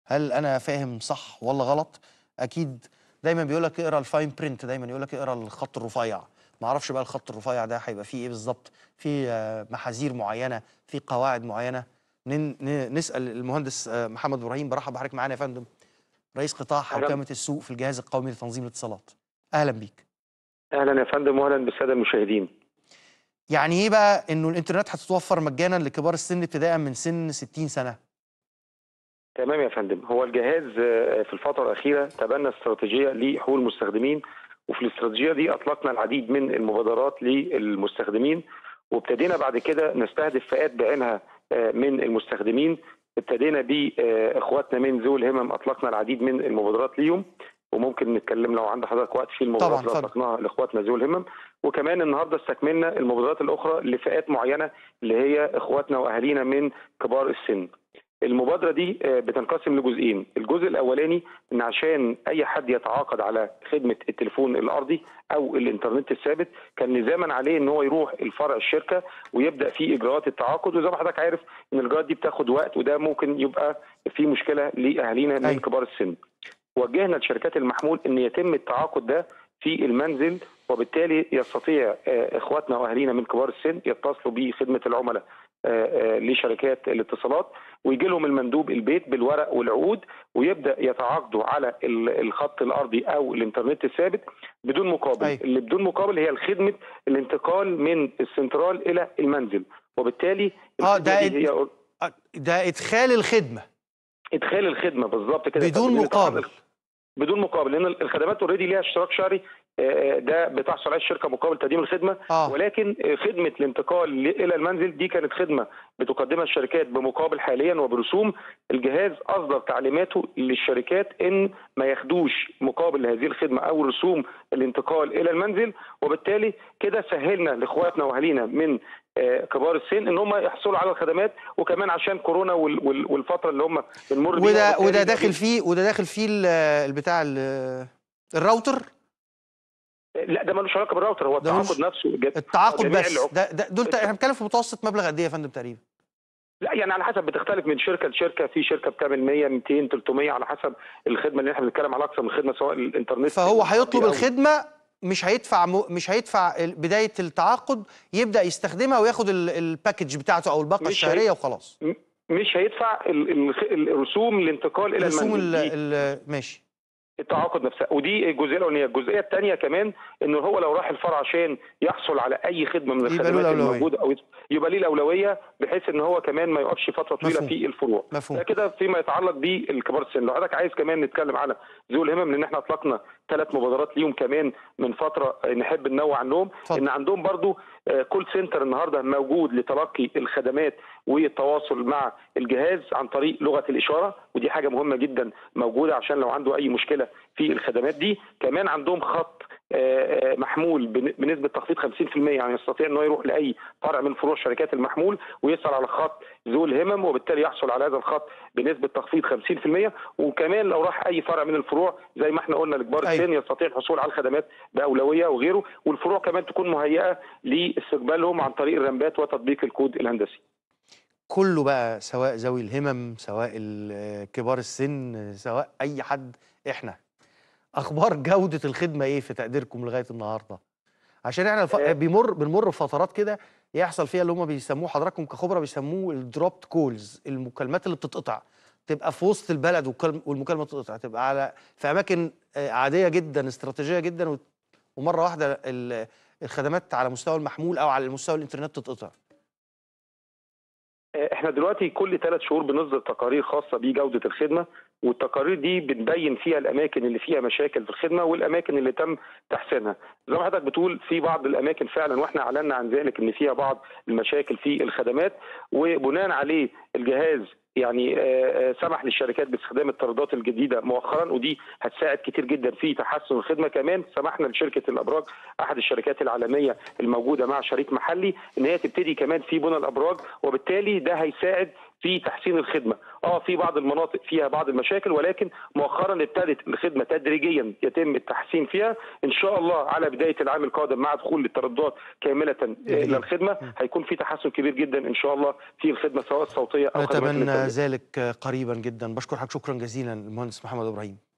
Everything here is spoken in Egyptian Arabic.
هل انا فاهم صح ولا غلط اكيد دايما بيقول لك اقرا الفاين برنت دايما يقول لك اقرا الخط الرفيع ما اعرفش بقى الخط الرفيع ده هيبقى فيه ايه بالظبط في آه، محاذير معينه في قواعد معينه نن- ن- نسال المهندس آه، محمد ابراهيم برحب بحضرتك معانا يا فندم رئيس قطاع أهلاً. حوكمه السوق في الجهاز القومي لتنظيم الاتصالات اهلا بيك اهلا يا فندم واهلا بالساده المشاهدين يعني ايه بقى انه الانترنت هتتوفر مجانا لكبار السن ابتداء من سن 60 سنه تمام يا فندم هو الجهاز آه، في الفتره الاخيره تبنى استراتيجيه لحقوق المستخدمين وفي الاستراتيجيه دي اطلقنا العديد من المبادرات للمستخدمين وابتدينا بعد كده نستهدف فئات بعينها آه، من المستخدمين ابتدينا باخواتنا من ذوي الهمم اطلقنا العديد من المبادرات ليهم وممكن نتكلم لو عند حضرتك وقت في المبادرات طبعاً، اللي اتفضل. اطلقناها لاخواتنا ذوي الهمم وكمان النهارده استكملنا المبادرات الاخرى لفئات معينه اللي هي اخواتنا واهالينا من كبار السن المبادره دي آه، بتنقسم لجزئين الجزء الاولاني ان عشان اي حد يتعاقد على خدمه التليفون الارضي او الانترنت الثابت كان لزاما عليه ان هو يروح الفرع الشركه ويبدا في اجراءات التعاقد وزي ما حضرتك عارف ان الاجراءات دي بتاخد وقت وده ممكن يبقى في مشكله لاهالينا من أيوة. كبار السن وجهنا لشركات المحمول ان يتم التعاقد ده في المنزل وبالتالي يستطيع آه، اخواتنا واهالينا من كبار السن يتصلوا بخدمه العملاء آه، آه، لشركات الاتصالات ويجي لهم المندوب البيت بالورق والعقود ويبدا يتعاقدوا على ال- الخط الارضي او الانترنت الثابت بدون مقابل أيوة. اللي بدون مقابل هي خدمه الانتقال من السنترال الى المنزل وبالتالي آه، الخدمة ده دي هي آه، ده ادخال الخدمه ادخال الخدمه بالظبط كده بدون لأن طبعاً مقابل بدون مقابل لان الخدمات اوريدي ليها اشتراك شهري آه، ده بتحصل عليه الشركه مقابل تقديم الخدمه اه ولكن آه، خدمه الانتقال ل- الى المنزل دي كانت خدمه بتقدمها الشركات بمقابل حاليا وبرسوم الجهاز اصدر تعليماته للشركات ان ما ياخدوش مقابل لهذه الخدمه او رسوم الانتقال الى المنزل وبالتالي كده سهلنا لاخواتنا واهالينا من آه، كبار السن ان هم يحصلوا على الخدمات وكمان عشان كورونا وال- وال- والفتره اللي هم بنمر بيها وده وبالتالي وده داخل فيه وده داخل فيه ال- البتاع ال- الراوتر لا ده ملوش علاقه بالراوتر هو ده ملوش- التعاقد نفسه جد- التعاقد جميع بس العقود. ده, ده دول احنا بنتكلم في متوسط مبلغ قد ايه يا فندم تقريبا لا يعني على حسب بتختلف من شركه لشركه في شركه بتعمل 100 200 300 على حسب الخدمه اللي احنا بنتكلم على اكثر من خدمه سواء الانترنت فهو هيطلب أو- الخدمه مش هيدفع م... مش هيدفع ال- بدايه التعاقد يبدا يستخدمها وياخد ال- الباكج بتاعته او الباقه مش الشهريه وخلاص م- مش هيدفع ال- ال- الرسوم الانتقال الى رسوم ال... المنزل دي ال... ماشي التعاقد نفسها ودي الجزئيه الاولانيه الجزئيه الثانيه كمان انه هو لو راح الفرع عشان يحصل على اي خدمه من يبقى له الخدمات الأولوية. الموجوده او يبقى ليه الاولويه بحيث ان هو كمان ما يقفش فتره طويله مفهوم. في الفروع مفهوم ده كده فيما يتعلق بالكبار السن لو حضرتك عايز كمان نتكلم على ذوي الهمم لان احنا اطلقنا ثلاث مبادرات ليهم كمان من فتره نحب ننوع عنهم اتفضل. ان عندهم برضو كول سنتر النهارده موجود لتلقي الخدمات والتواصل مع الجهاز عن طريق لغه الاشاره ودي حاجه مهمه جدا موجوده عشان لو عنده اي مشكله في الخدمات دي كمان عندهم خط آه، آه، محمول بن- بنسبه تخفيض 50% يعني يستطيع ان هو يروح لاي فرع من فروع شركات المحمول ويسال على خط ذو الهمم وبالتالي يحصل على هذا الخط بنسبه تخفيض 50% وكمان لو راح اي فرع من الفروع زي ما احنا قلنا لكبار أيوة. السن يستطيع الحصول على الخدمات باولويه وغيره والفروع كمان تكون مهيئه لاستقبالهم عن طريق الرمبات وتطبيق الكود الهندسي كله بقى سواء ذوي الهمم سواء ال- كبار السن سواء اي حد احنا اخبار جوده الخدمه ايه في تقديركم لغايه النهارده عشان احنا الف... آه. بيمر بنمر بفترات كده يحصل فيها اللي هم بيسموه حضراتكم كخبراء بيسموه الدروبت كولز المكالمات اللي بتتقطع تبقى في وسط البلد والكلم- والمكالمه تتقطع تبقى على في اماكن آه، عاديه جدا استراتيجيه جدا وت- ومره واحده ال- الخدمات على مستوى المحمول او على مستوى الانترنت تتقطع احنا دلوقتي كل ثلاث شهور بنصدر تقارير خاصه بجوده الخدمه والتقارير دي بنبين فيها الاماكن اللي فيها مشاكل في الخدمه والاماكن اللي تم تحسينها زي ما حضرتك بتقول في بعض الاماكن فعلا واحنا اعلنا عن ذلك ان فيها بعض المشاكل في الخدمات وبناء عليه الجهاز يعني آه، آه، سمح للشركات باستخدام الترددات الجديده مؤخرا ودي هتساعد كتير جدا في تحسن الخدمه كمان سمحنا لشركه الابراج احد الشركات العالميه الموجوده مع شريك محلي ان هي تبتدي كمان في بنى الابراج وبالتالي ده هيساعد في تحسين الخدمه اه في بعض المناطق فيها بعض المشاكل ولكن مؤخرا ابتدت الخدمه تدريجيا يتم التحسين فيها ان شاء الله على بدايه العام القادم مع دخول الترددات كامله الى الخدمه هيكون في تحسن كبير جدا ان شاء الله في الخدمه سواء الصوتيه او خدمات نتمنى الإنترنت. ذلك قريبا جدا بشكر حضرتك شكرا جزيلا المهندس محمد ابراهيم